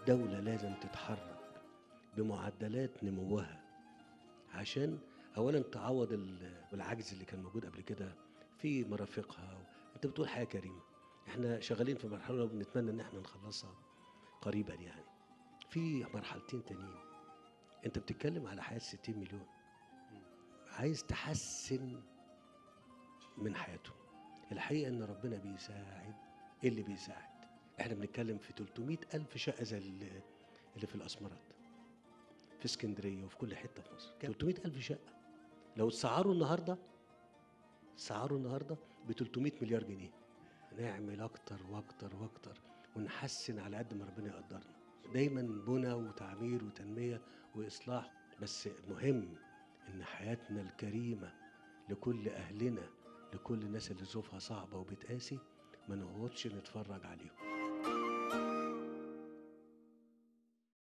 الدولة لازم تتحرك بمعدلات نموها عشان اولا تعوض ال- العجز اللي كان موجود قبل كده في مرافقها انت بتقول حياه كريمه احنا شغالين في مرحله وبنتمنى ان احنا نخلصها قريبا يعني في مرحلتين تانيين انت بتتكلم على حياه 60 مليون عايز تحسن من حياتهم الحقيقه ان ربنا بيساعد إيه اللي بيساعد احنا بنتكلم في 300 الف شقه زي اللي اللي في الاسمرات في اسكندريه وفي كل حته في مصر 300 الف شقه لو اتسعروا النهارده سعروا النهارده ب 300 مليار جنيه نعمل اكتر واكتر واكتر ونحسن على قد ما ربنا يقدرنا دايما بنى وتعمير وتنميه واصلاح بس مهم ان حياتنا الكريمه لكل اهلنا لكل الناس اللي ظروفها صعبه وبتقاسي ما نقعدش نتفرج عليهم